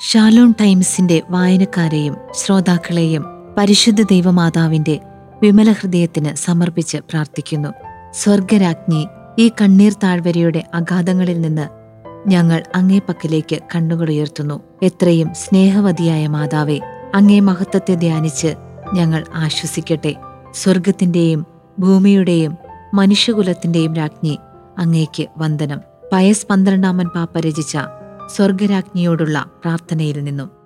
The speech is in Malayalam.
ഷാലോൺ ടൈംസിന്റെ വായനക്കാരെയും ശ്രോതാക്കളെയും പരിശുദ്ധ ദൈവമാതാവിന്റെ വിമല ഹൃദയത്തിന് സമർപ്പിച്ച് പ്രാർത്ഥിക്കുന്നു സ്വർഗരാജ്ഞി ഈ കണ്ണീർ താഴ്വരയുടെ അഗാധങ്ങളിൽ നിന്ന് ഞങ്ങൾ അങ്ങേ പക്കലേക്ക് കണ്ണുകളുയർത്തുന്നു എത്രയും സ്നേഹവതിയായ മാതാവേ അങ്ങേ മഹത്വത്തെ ധ്യാനിച്ച് ഞങ്ങൾ ആശ്വസിക്കട്ടെ സ്വർഗത്തിന്റെയും ഭൂമിയുടെയും മനുഷ്യകുലത്തിന്റെയും രാജ്ഞി അങ്ങേക്ക് വന്ദനം പയസ് പന്ത്രണ്ടാമൻ പാപ്പ രചിച്ച സ്വർഗരാജ്ഞിയോടുള്ള പ്രാർത്ഥനയിൽ നിന്നും